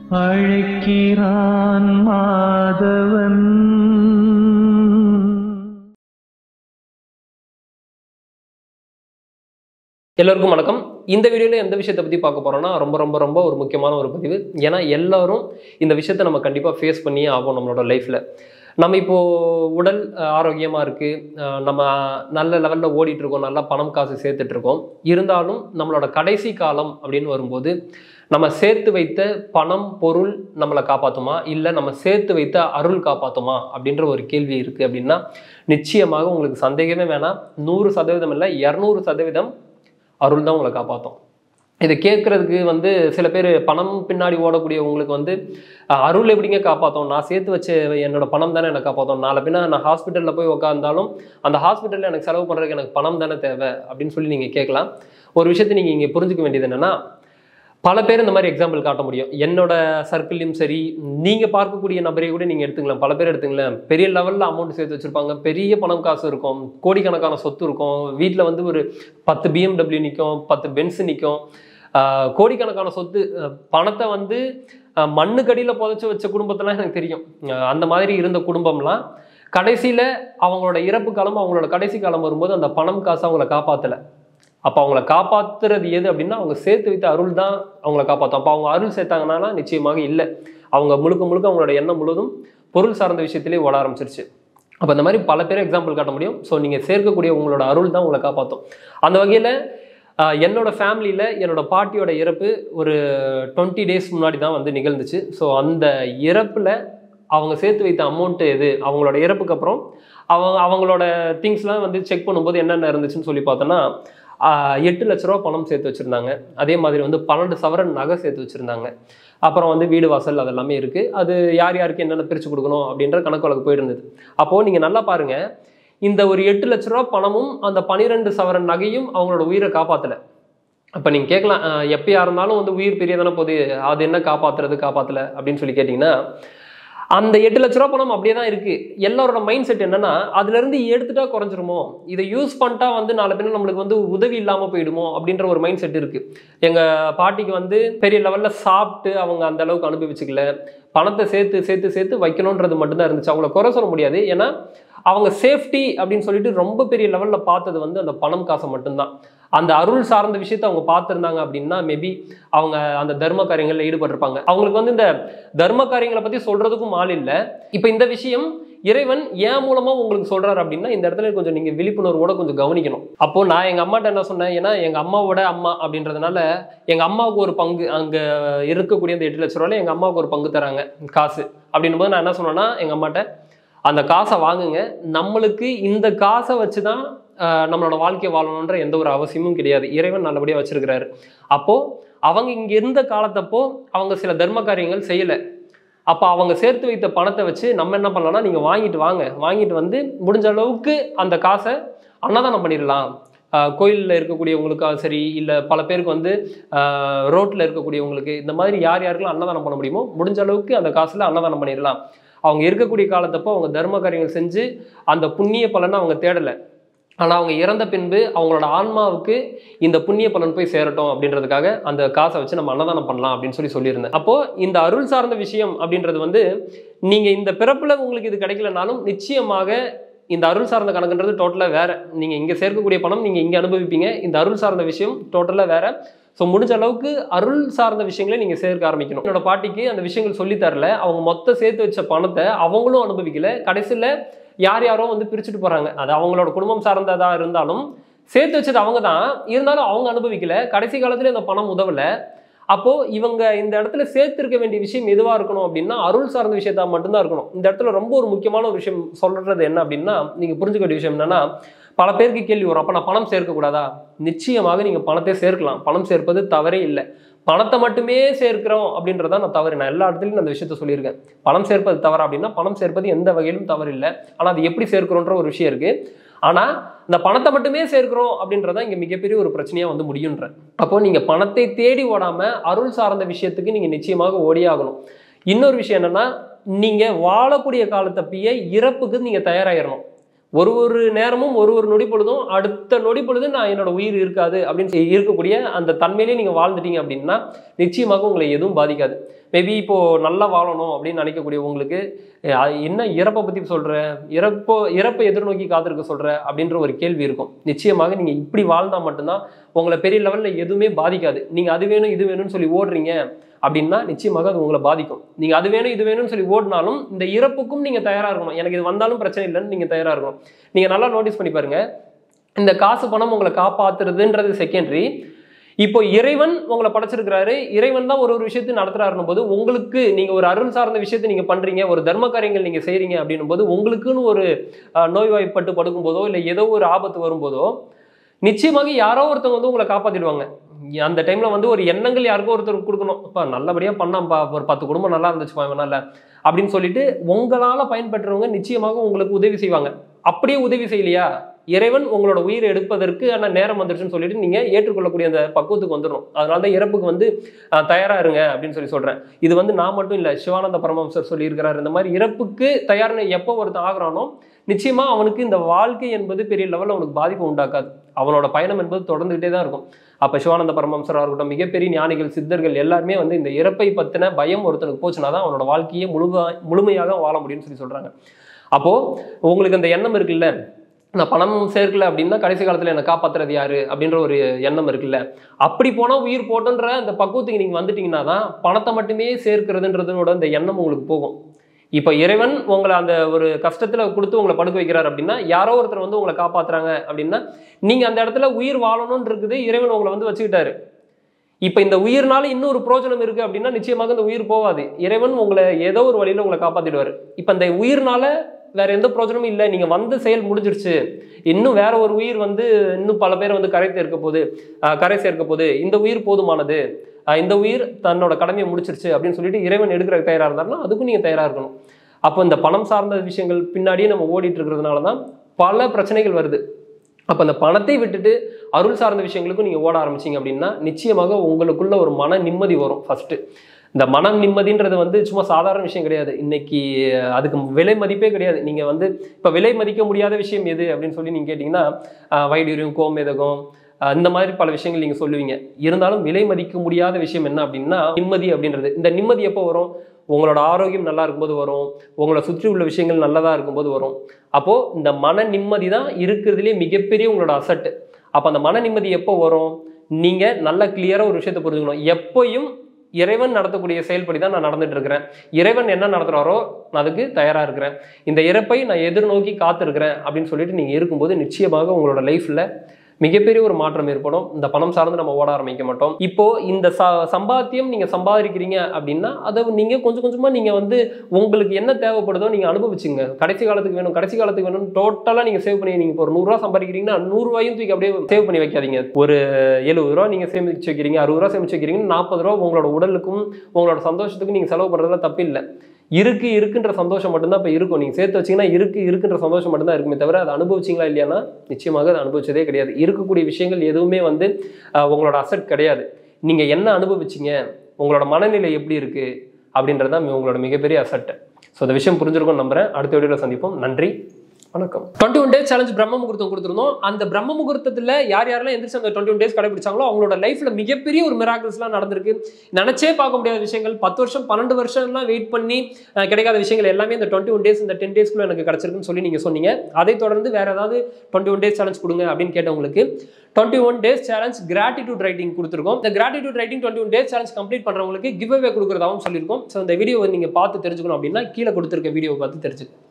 அழைக்கிறான் மாதவன் எல்லோருக்கும் வணக்கம் இந்த வீடியோவில் எந்த விஷயத்தை பற்றி பார்க்க போகிறோம்னா ரொம்ப ரொம்ப ரொம்ப ஒரு முக்கியமான ஒரு பதிவு ஏன்னா எல்லாரும் இந்த விஷயத்தை நம்ம கண்டிப்பாக ஃபேஸ் பண்ணியே ஆகும் நம்மளோட லைஃப்பில் நம்ம இப்போது உடல் ஆரோக்கியமாக இருக்குது நம்ம நல்ல லெவலில் ஓடிட்டு இருக்கோம் நல்லா பணம் காசு சேர்த்துட்டு இருக்கோம் இருந்தாலும் நம்மளோட கடைசி காலம் அப்படின்னு வரும்போது நம்ம சேர்த்து வைத்த பணம் பொருள் நம்மளை காப்பாற்றுமா இல்லை நம்ம சேர்த்து வைத்த அருள் காப்பாற்றுமா அப்படின்ற ஒரு கேள்வி இருக்குது அப்படின்னா நிச்சயமாக உங்களுக்கு சந்தேகமே வேணாம் நூறு சதவீதம் இல்லை இரநூறு சதவீதம் அருள் தான் உங்களை காப்பாற்றும் இதை கேட்குறதுக்கு வந்து சில பேர் பணம் பின்னாடி ஓடக்கூடியவங்களுக்கு வந்து அஹ், அருள் எப்படிங்க காப்பாற்றும் நான் சேர்த்து வச்ச என்னோட பணம் தானே எனக்கு காப்பாற்றும் நாளை பின்ன நான் ஹாஸ்பிட்டலில் போய் உட்காந்தாலும் அந்த ஹாஸ்பிட்டலில் எனக்கு செலவு பண்ணுறதுக்கு எனக்கு பணம் தானே தேவை அப்படின்னு சொல்லி நீங்கள் கேட்கலாம் ஒரு விஷயத்தை நீங்கள் இங்கே புரிஞ்சுக்க வேண்டியது என்னென்னா பல பேர் இந்த மாதிரி எக்ஸாம்பிள் காட்ட முடியும் என்னோட சர்க்கிள்லையும் சரி நீங்கள் பார்க்கக்கூடிய நபரை கூட நீங்கள் எடுத்துக்கலாம் பல பேர் எடுத்துங்களேன் பெரிய லெவலில் அமௌண்ட் சேர்த்து வச்சுருப்பாங்க பெரிய பணம் காசு இருக்கும் கோடிக்கணக்கான சொத்து இருக்கும் வீட்டில் வந்து ஒரு பத்து பிஎம்டபிள்யூ நிற்கும் பத்து பென்ஸ் நிற்கும் கோடிக்கணக்கான சொத்து அஹ், பணத்தை வந்து அஹ், மண்ணுக்கடியில் புதைச்சி வச்ச குடும்பத்தெல்லாம் எனக்கு தெரியும் அஹ், அந்த மாதிரி இருந்த குடும்பம்லாம் கடைசியில் அவங்களோட இறப்பு காலம் அவங்களோட கடைசி காலம் வரும்போது அந்த பணம் காசு அவங்கள காப்பாற்றலை அப்போ அவங்கள காப்பாத்துறது எது அப்படின்னா அவங்க சேர்த்து வைத்த அருள் தான் அவங்கள காப்பாற்றும் அப்போ அவங்க அருள் சேர்த்தாங்கன்னா நிச்சயமாக இல்லை அவங்க முழுக்க முழுக்க அவங்களோட எண்ணம் முழுவதும் பொருள் சார்ந்த விஷயத்திலே ஓட ஆரம்பிச்சிருச்சு அப்போ இந்த மாதிரி பல பேர் எக்ஸாம்பிள் காட்ட முடியும் ஸோ நீங்கள் சேர்க்கக்கூடிய உங்களோட அருள் தான் உங்களை காப்பாற்றும் அந்த வகையில் என்னோட ஃபேமிலியில் என்னோட பாட்டியோட இறப்பு ஒரு டுவெண்ட்டி டேஸ் முன்னாடி தான் வந்து நிகழ்ந்துச்சு ஸோ அந்த இறப்பில் அவங்க சேர்த்து வைத்த அமௌண்ட்டு எது அவங்களோட இறப்புக்கு அப்புறம் அவங்க அவங்களோட திங்ஸ்லாம் வந்து செக் பண்ணும்போது என்னென்ன இருந்துச்சுன்னு சொல்லி பார்த்தோன்னா ஆஹ் எட்டு லட்ச ரூபா பணம் சேர்த்து வச்சுருந்தாங்க அதே மாதிரி வந்து பன்னெண்டு சவரன் நகை சேர்த்து வச்சுருந்தாங்க அப்புறம் வந்து வீடு வாசல் அதெல்லாமே இருக்குது அது யார் யாருக்கு என்னென்ன பிரித்து கொடுக்கணும் அப்படின்ற கணக்கு வழக்கு போயிருந்தது அப்போது நீங்கள் நல்லா பாருங்கள் இந்த ஒரு எட்டு லட்ச ரூபா பணமும் அந்த பனிரெண்டு சவரன் நகையும் அவங்களோட உயிரை காப்பாற்றலை அப்போ நீங்கள் கேட்கலாம் ஆஹ் எப்பயா இருந்தாலும் வந்து உயிர் பெரிய தானே போகுது அது என்ன காப்பாற்றுறது காப்பாற்றலை அப்படின்னு சொல்லி கேட்டிங்கன்னா அந்த எட்டு லட்ச ரூபா பணம் அப்படியே தான் இருக்கு எல்லாரோட மைண்ட் செட் என்னன்னா அதுல இருந்து எடுத்துட்டா குறைஞ்சிருமோ இதை யூஸ் பண்ணிட்டா வந்து நாலு பேர் நம்மளுக்கு வந்து உதவி இல்லாம போயிடுமோ அப்படின்ற ஒரு மைண்ட் செட் இருக்கு எங்க பாட்டிக்கு வந்து பெரிய லெவல்ல சாப்பிட்டு அவங்க அந்த அளவுக்கு அனுபவிச்சுக்கல பணத்தை சேர்த்து சேர்த்து சேர்த்து வைக்கணுன்றது மட்டும்தான் இருந்துச்சு அவங்கள குறை சொல்ல முடியாது ஏன்னா அவங்க சேஃப்டி அப்படின்னு சொல்லிட்டு ரொம்ப பெரிய லெவலில் பார்த்தது வந்து அந்த பணம் காசை மட்டும்தான் அந்த அருள் சார்ந்த விஷயத்தை அவங்க பார்த்துருந்தாங்க அப்படின்னா மேபி அவங்க அந்த தர்ம காரியங்களில் ஈடுபட்டிருப்பாங்க அவங்களுக்கு வந்து இந்த தர்ம காரியங்களை பற்றி சொல்கிறதுக்கும் ஆள் இல்லை இப்போ இந்த விஷயம் இறைவன் ஏன் மூலமா உங்களுக்கு சொல்றாரு அப்படின்னா இந்த இடத்துல கொஞ்சம் நீங்க விழிப்புணர்வோட கொஞ்சம் கவனிக்கணும் அப்போ நான் எங்க அம்மாட்ட என்ன சொன்னேன் ஏன்னா எங்க அம்மாவோட அம்மா அப்படின்றதுனால எங்க அம்மாவுக்கு ஒரு பங்கு அங்க இருக்கக்கூடிய அந்த எட்டு லட்ச ரூபாயில எங்க அம்மாவுக்கு ஒரு பங்கு தராங்க காசு அப்படின்னும் போது நான் என்ன சொன்னேன்னா எங்க அம்மாட்ட அந்த காசை வாங்குங்க நம்மளுக்கு இந்த காசை வச்சு தான் ஆஹ், நம்மளோட வாழ்க்கையை வாழணுன்ற எந்த ஒரு அவசியமும் கிடையாது இறைவன் நல்லபடியாக வச்சிருக்கிறாரு அப்போ அவங்க இங்க இருந்த காலத்தப்போ அவங்க சில தர்ம காரியங்கள் செய்யலை அப்போ அவங்க சேர்த்து வைத்த பணத்தை வச்சு நம்ம என்ன பண்ணலாம்னா நீங்கள் வாங்கிட்டு வாங்க வாங்கிட்டு வந்து முடிஞ்ச அளவுக்கு அந்த காசை அன்னதானம் பண்ணிடலாம் கோயிலில் இருக்கக்கூடியவங்களுக்கா சரி இல்லை பல பேருக்கு வந்து ரோட்டில் இருக்கக்கூடியவங்களுக்கு இந்த மாதிரி யார் யாருக்கெல்லாம் அன்னதானம் பண்ண முடியுமோ முடிஞ்ச அளவுக்கு அந்த காசில் அன்னதானம் பண்ணிடலாம் அவங்க இருக்கக்கூடிய காலத்தப்போ அவங்க தர்ம காரியங்கள் செஞ்சு அந்த புண்ணிய பலனை அவங்க தேடலை ஆனால் அவங்க இறந்த பின்பு அவங்களோட ஆன்மாவுக்கு இந்த புண்ணிய பலன் போய் சேரட்டும் அப்படின்றதுக்காக அந்த காசை வச்சு நம்ம அன்னதானம் பண்ணலாம் அப்படின்னு சொல்லி சொல்லியிருந்தேன் அப்போ இந்த அருள் சார்ந்த விஷயம் அப்படின்றது வந்து நீங்க இந்த பிறப்புல உங்களுக்கு இது கிடைக்கலனாலும் நிச்சயமாக இந்த அருள் சார்ந்த கணக்குன்றது டோட்டலாக வேற நீங்க இங்க சேர்க்கக்கூடிய பணம் நீங்க இங்க அனுபவிப்பீங்க இந்த அருள் சார்ந்த விஷயம் டோட்டலாக வேற ஸோ முடிஞ்ச அளவுக்கு அருள் சார்ந்த விஷயங்களை நீங்க சேர்க்க ஆரம்பிக்கணும் என்னோட பாட்டிக்கு அந்த விஷயங்கள் சொல்லி தரல அவங்க மொத்த சேர்த்து வச்ச பணத்தை அவங்களும் அனுபவிக்கல கடைசியில் யார் யாரோ வந்து பிரிச்சுட்டு போறாங்க அது அவங்களோட குடும்பம் சார்ந்ததா இருந்தாலும் சேர்த்து வச்சது அவங்க தான் இருந்தாலும் அவங்க அனுபவிக்கல கடைசி காலத்துல இந்த பணம் உதவல அப்போ இவங்க இந்த இடத்துல சேர்த்திருக்க வேண்டிய விஷயம் எதுவா இருக்கணும் அப்படின்னா அருள் சார்ந்த விஷயத்தா மட்டும்தான் இருக்கணும் இந்த இடத்துல ரொம்ப ஒரு முக்கியமான ஒரு விஷயம் சொல்றது என்ன அப்படின்னா நீங்க புரிஞ்சுக்க வேண்டிய விஷயம் என்னன்னா பல பேருக்கு கேள்வி வரும் அப்ப நான் பணம் சேர்க்க கூடாதா நிச்சயமாக நீங்க பணத்தை சேர்க்கலாம் பணம் சேர்ப்பது தவறே இல்லை பணத்தை மட்டுமே சேர்க்கிறோம் அப்படின்றதா நான் தவறு நான் எல்லா இடத்துலையும் நான் அந்த விஷயத்த சொல்லியிருக்கேன் பணம் சேர்ப்பது தவறா அப்படின்னா பணம் சேர்ப்பது எந்த வகையிலும் தவறு இல்லை ஆனா அது எப்படி சேர்க்கிறோன்ற ஒரு விஷயம் இருக்கு ஆனா இந்த பணத்தை மட்டுமே சேர்க்கிறோம் அப்படின்றதான் இங்க மிகப்பெரிய ஒரு பிரச்சனையா வந்து முடியுன்ற அப்போ நீங்க பணத்தை தேடி ஓடாம அருள் சார்ந்த விஷயத்துக்கு நீங்க நிச்சயமாக ஓடியாகணும் இன்னொரு விஷயம் என்னன்னா நீங்க வாழக்கூடிய காலத்தப்பிய இறப்புக்கு நீங்க தயாராகிடணும் ஒரு ஒரு நேரமும் ஒரு ஒரு நொடி பொழுதும் அடுத்த நொடி பொழுது நான் என்னோட உயிர் இருக்காது அப்படின்னு சொல்லி இருக்கக்கூடிய அந்த தன்மையிலே நீங்கள் வாழ்ந்துட்டீங்க அப்படின்னா நிச்சயமாக உங்களை எதுவும் பாதிக்காது மேபி இப்போ நல்லா வாழணும் அப்படின்னு நினைக்கக்கூடிய உங்களுக்கு அஹ், அது என்ன இறப்பை பற்றி சொல்ற இறப்போ இறப்பை எதிர்நோக்கி காத்திருக்க சொல்ற அப்படின்ற ஒரு கேள்வி இருக்கும் நிச்சயமாக நீங்கள் இப்படி வாழ்ந்தால் மட்டும்தான் உங்களை பெரிய லெவலில் எதுவுமே பாதிக்காது நீங்கள் அது வேணும் இது வேணும்னு சொல்லி ஓடுறீங்க அப்படின்னா நிச்சயமாக அது உங்களை பாதிக்கும் நீங்கள் அது வேணும் இது வேணும்னு சொல்லி ஓடினாலும் இந்த இறப்புக்கும் நீங்கள் தயாராக இருக்கணும் எனக்கு இது வந்தாலும் பிரச்சனை இல்லைன்னு நீங்கள் தயாராக இருக்கணும் நீங்கள் நல்லா நோட்டீஸ் பண்ணி பாருங்க இந்த காசு பணம் உங்களை காப்பாத்துறதுன்றது செகண்டரி இப்போ இறைவன் உங்களை படைச்சிருக்கிறாரு இறைவன் தான் ஒரு ஒரு விஷயத்தை நடத்துறாருன்னும் போது உங்களுக்கு நீங்க ஒரு அருள் சார்ந்த விஷயத்தை நீங்க பண்றீங்க ஒரு தர்ம காரியங்கள் நீங்க செய்றீங்க அப்படின்னும் போது உங்களுக்குன்னு ஒரு அஹ், நோய்வாய்ப்பட்டு படுக்கும் போதோ இல்லை ஏதோ ஒரு ஆபத்து வரும்போதோ நிச்சயமாக யாரோ ஒருத்தவங்க வந்து உங்களை காப்பாத்திடுவாங்க அந்த டைம்ல வந்து ஒரு எண்ணங்கள் யாருக்கோ ஒருத்தர் கொடுக்கணும் அப்பா நல்லபடியா பண்ணாம்பா ஒரு பத்து குடும்பம் நல்லா இருந்துச்சுப்பா இவனால அப்படின்னு சொல்லிட்டு உங்களால பயன்பெற்றவங்க நிச்சயமாக உங்களுக்கு உதவி செய்வாங்க அப்படியே உதவி செய்யலையா இறைவன் உங்களோட உயிரை எடுப்பதற்கு ஆன நேரம் வந்துருச்சுன்னு சொல்லிட்டு நீங்க ஏற்றுக்கொள்ளக்கூடிய அந்த பக்குவத்துக்கு வந்துடணும் அதனால தான் இறப்புக்கு வந்து அஹ், தயாரா இருங்க அப்படின்னு சொல்லி சொல்றேன் இது வந்து நான் மட்டும் இல்ல சிவானந்த பரமஹம்சர் சொல்லியிருக்கிறார் இந்த மாதிரி இறப்புக்கு தயார்னு எப்போ ஒருத்தன் ஆகுறானோ நிச்சயமா அவனுக்கு இந்த வாழ்க்கை என்பது பெரிய லெவலில் அவனுக்கு பாதிப்பு உண்டாக்காது அவனோட பயணம் என்பது தொடர்ந்துகிட்டே தான் இருக்கும் அப்ப சிவானந்த பரமஹம்சராக இருக்கட்டும் மிகப்பெரிய ஞானிகள் சித்தர்கள் எல்லாருமே வந்து இந்த இறப்பை பத்தின பயம் ஒருத்தனுக்கு போச்சுன்னா தான் அவனோட வாழ்க்கையை முழுமையா முழுமையாக வாழ முடியும்னு சொல்லி சொல்றாங்க அப்போ உங்களுக்கு அந்த எண்ணம் இருக்குல்ல நான் பணம் சேர்க்கல அப்படின்னா கடைசி காலத்துல என்னை காப்பாத்துறது யாரு அப்படின்ற ஒரு எண்ணம் இருக்குல்ல அப்படி போனா உயிர் போட்டுன்ற அந்த பக்குவத்துக்கு நீங்க வந்துட்டீங்கன்னா தான் பணத்தை மட்டுமே சேர்க்கிறதுன்றதோட அந்த எண்ணம் உங்களுக்கு போகும் இப்போ இறைவன் உங்களை அந்த ஒரு கஷ்டத்துல கொடுத்து உங்களை படுக்க வைக்கிறார் அப்படின்னா யாரோ ஒருத்தர் வந்து உங்களை காப்பாத்துறாங்க அப்படின்னா நீங்க அந்த இடத்துல உயிர் வாழணும்னு இருக்குது இறைவன் உங்களை வந்து வச்சுக்கிட்டாரு இப்போ இந்த உயிர்னால இன்னொரு பிரோஜனம் இருக்கு அப்படின்னா நிச்சயமாக இந்த உயிர் போகாது இறைவன் உங்களை ஏதோ ஒரு வழியில உங்களை காப்பாத்திடுவாரு இப்போ இந்த உயிர்னால வேற எந்த பிரோஜனமும் இல்லை நீங்க வந்த செயல் முடிஞ்சிருச்சு இன்னும் வேற ஒரு உயிர் வந்து இன்னும் பல பேர் வந்து கரை சேர்க்க போகுது ஆஹ் கரை சேர்க்க போகுது இந்த உயிர் போதுமானது ஆஹ் இந்த உயிர் தன்னோட கடமையை முடிச்சிருச்சு அப்படின்னு சொல்லிட்டு இறைவன் எடுக்கிற தயாரா இருந்தாருன்னா அதுக்கும் நீங்க தயாரா இருக்கணும் அப்போ இந்த பணம் சார்ந்த விஷயங்கள் பின்னாடியே நம்ம ஓடிட்டு இருக்கிறதுனால தான் பல பிரச்சனைகள் வருது அப்போ அந்த பணத்தை விட்டுட்டு அருள் சார்ந்த விஷயங்களுக்கும் நீங்கள் ஓட ஆரம்பிச்சீங்க அப்படின்னா நிச்சயமாக உங்களுக்குள்ள ஒரு மன நிம்மதி வரும் ஃபர்ஸ்ட் இந்த மனம் நிம்மதின்றது வந்து சும்மா சாதாரண விஷயம் கிடையாது இன்னைக்கு அதுக்கு விலை மதிப்பே கிடையாது நீங்கள் வந்து இப்போ விலை மதிக்க முடியாத விஷயம் எது அப்படின்னு சொல்லி நீங்கள் கேட்டிங்கன்னா ஆஹ் வைடூரியம் கோமேதகம் ஆஹ் இந்த மாதிரி பல விஷயங்கள் நீங்கள் சொல்லுவீங்க இருந்தாலும் விலை மதிக்க முடியாத விஷயம் என்ன அப்படின்னா நிம்மதி அப்படின்றது இந்த நிம்மதி எப்போ வரும் உங்களோட ஆரோக்கியம் நல்லா இருக்கும்போது வரும் உங்களை சுற்றி உள்ள விஷயங்கள் நல்லதாக இருக்கும்போது வரும் அப்போது இந்த மன நிம்மதி தான் இருக்கிறதுலே மிகப்பெரிய உங்களோட அசட்டு அப்போ அந்த மன நிம்மதி எப்போ வரும் நீங்கள் நல்ல கிளியராக ஒரு விஷயத்தை புரிஞ்சுக்கணும் எப்பயும் இறைவன் நடத்தக்கூடிய செயல்படி தான் நான் நடந்துட்டு இருக்கிறேன் இறைவன் என்ன நடத்துகிறாரோ நான் அதுக்கு தயாராக இருக்கிறேன் இந்த இறப்பை நான் எதிர்நோக்கி காத்திருக்கிறேன் அப்படின்னு சொல்லிட்டு நீங்கள் இருக்கும்போது நிச்சயமாக உங்களோட லைஃப்பில் மிகப்பெரிய ஒரு மாற்றம் ஏற்படும் இந்த பணம் சார்ந்து நம்ம ஓட ஆரம்பிக்க மாட்டோம் இப்போ இந்த ச சம்பாத்தியம் நீங்க சம்பாதிக்கிறீங்க அப்படின்னா அதை நீங்க கொஞ்சம் கொஞ்சமா நீங்க வந்து உங்களுக்கு என்ன தேவைப்படுதோ நீங்க அனுபவிச்சுங்க கடைசி காலத்துக்கு வேணும் கடைசி காலத்துக்கு வேணும் டோட்டலா நீங்க சேவ் பண்ணி நீங்க இப்போ ஒரு நூறுரூவா சம்பாதிக்கிறீங்கன்னா நூறுரூவாயும் தூக்கி அப்படியே சேவ் பண்ணி வைக்காதீங்க ஒரு எழுபது ரூபா நீங்க சேமிச்சு வைக்கிறீங்க அறுபது ரூபா சேமிச்சு வைக்கிறீங்க நாற்பது ரூபா உங்களோட உடலுக்கும் உங்களோட சந்தோஷத்துக்கும் நீங்க செலவு பண்றதுல தப்பு இல்லை இருக்கு இருக்குன்ற சந்தோஷம் மட்டும்தான் இப்போ இருக்கும் நீங்கள் சேர்த்து வச்சீங்கன்னா இருக்கு இருக்குன்ற சந்தோஷம் மட்டும்தான் இருக்குமே தவிர அதை அனுபவிச்சிங்களா இல்லையானா நிச்சயமாக அதை அனுபவிச்சதே கிடையாது இருக்கக்கூடிய விஷயங்கள் எதுவுமே வந்து ஆஹ், உங்களோட அசட் கிடையாது நீங்கள் என்ன அனுபவிச்சீங்க உங்களோட மனநிலை எப்படி இருக்கு அப்படின்றது தான் உங்களோட மிகப்பெரிய அசட் ஸோ இந்த விஷயம் புரிஞ்சிருக்கும்னு நம்புறேன் அடுத்த வீடியோவில் சந்திப்போம் நன்றி வணக்கம் டுவெண்ட்டி ஒன் டேஸ் சேலஞ்ச் பிரம்ம முகூர்த்தம் கொடுத்துருந்தோம் அந்த பிரம்ம முகூர்த்தத்தில் யார் யாரெல்லாம் எந்திரிச்சு அந்த டுவெண்ட்டி ஒன் டேஸ் கடைபிடிச்சாங்களோ அவங்களோட லைஃப்ல மிகப்பெரிய ஒரு மிராக்கிள்ஸ்லாம் நடந்திருக்கு நினைச்சே பார்க்க முடியாத விஷயங்கள் பத்து வருஷம் பன்னெண்டு வருஷம்லாம் வெயிட் பண்ணி அஹ், கிடைக்காத விஷயங்கள் எல்லாமே இந்த டுவெண்ட்டி ஒன் டேஸ் இந்த டென் டேஸ்க்குள்ள எனக்கு கிடைச்சிருக்குன்னு சொல்லி நீங்க சொன்னீங்க அதை தொடர்ந்து வேற ஏதாவது டுவெண்ட்டி ஒன் டேஸ் சேலஞ்ச் கொடுங்க அப்படின்னு கேட்டவங்களுக்கு twenty one days challenge gratitude writing கொடுத்துருக்கோம் இந்த gratitude writing twenty one days challenge complete பண்றவங்களுக்கு கிவ் அவே கொடுக்குறதாவும் சொல்லியிருக்கோம் ஸோ இந்த வீடியோவை நீங்க பார்த்து தெரிஞ்சுக்கணும் அப்படின்னா கீழே கொடுத்துருக்க வீடியோவை பார்த்து தெரிஞ்சுக்கணும்